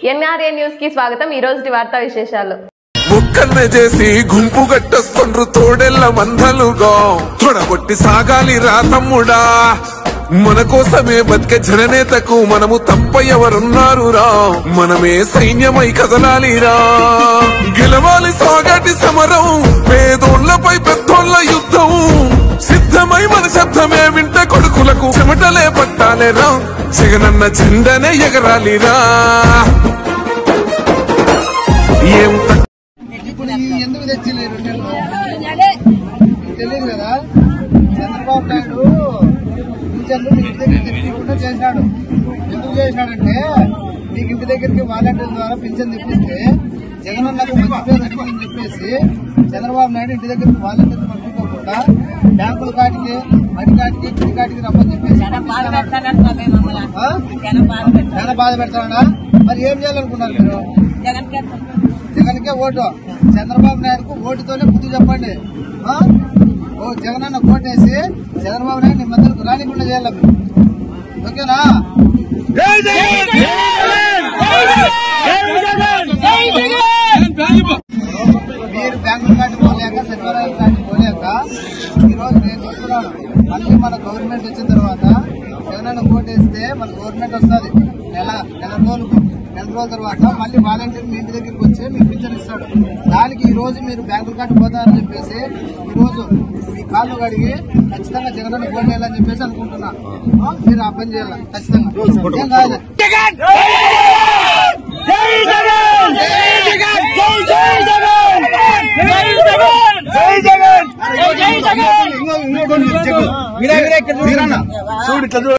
NRA news కి స్వాగతం ఈ రోజు వార్తా విశేషాలు ముక్కన్న చేసి గుంపు గట్టొస్తుండ్రు తోడెల్ల మందలుగా తొడగొట్టి సాగాలి రా తమ్ముడా మన కోసమే బతికే జననేతకు మనము తప్ప ఎవరున్నారు రా మనమే సైన్యమై కదలాలి రా గెలవాలి సాగటి సమరం పేదోళ్లపై పెద్దోళ్ల యుద్ధం సిద్ధమై మన శబ్దమే వింట కొడుకులకు చెమటలే పట్టాలే రా జగనన్న జెండనే ఎగరాలిరా ఏం ఇప్పుడు ఈ ఎందుకు తెచ్చింది ఈ రెండు నెలలు తెలియదు కదా చంద్రబాబు నాయుడు టీచర్లు మీ ఇంటి దగ్గర తెప్పించకుండా చేశాడు ఎందుకు చేశాడంటే మీకు ఇంటి దగ్గరికి వాలంటీర్ల ద్వారా పింఛన్ తెప్పిస్తే జగనన్నకు మంచి పేరు వచ్చిందని చెప్పేసి చంద్రబాబు నాయుడు ఇంటి దగ్గరికి వాలంటీర్లు పంపించకుండా బ్యాంకుల కాటికి మడి కాటికి పిడి కాటికి రమ్మని చెప్పేసి ఆ? చాలా బాధ పెడతాడా మరి ఏం చేయాలనుకున్నారు మీరు జగన్కే ఓటు చంద్రబాబు నాయుడుకు ఓటుతోనే బుద్ధి చెప్పండి ఆ? ఓ జగన్ అన్న ఓటేసి చంద్రబాబు నాయుడు మీ మధ్యలో రానికుండా చేయాలి మీరు. ఓకేనా మీరు బ్యాంకుల కాటి పోలేక సచివాలయం కాటి పోలేక ఈ రోజు నేను చెప్తున్నాను మళ్ళీ మన గవర్నమెంట్ వచ్చిన తర్వాత జగనన్న ఓటేస్తే మన గవర్నమెంట్ వస్తుంది నెల నెల రోజులకు నెల రోజుల తర్వాత మళ్ళీ వాలంటీర్ మీ ఇంటి దగ్గరికి వచ్చి మీకు పింఛన్ ఇస్తాడు దానికి ఈ రోజు మీరు బ్యాంకుల కాటి పోతారని చెప్పేసి ఈ రోజు మీ కాళ్ళు కడిగి ఖచ్చితంగా జగనన్న ఓటు వేయాలని చెప్పేసి అనుకుంటున్నా ఆ, మీరు ఆ పని చేయాలి ఖచ్చితంగా ఏం కాదు జై జగన్ మీరే మీరే ఇక్కడ చూడండి.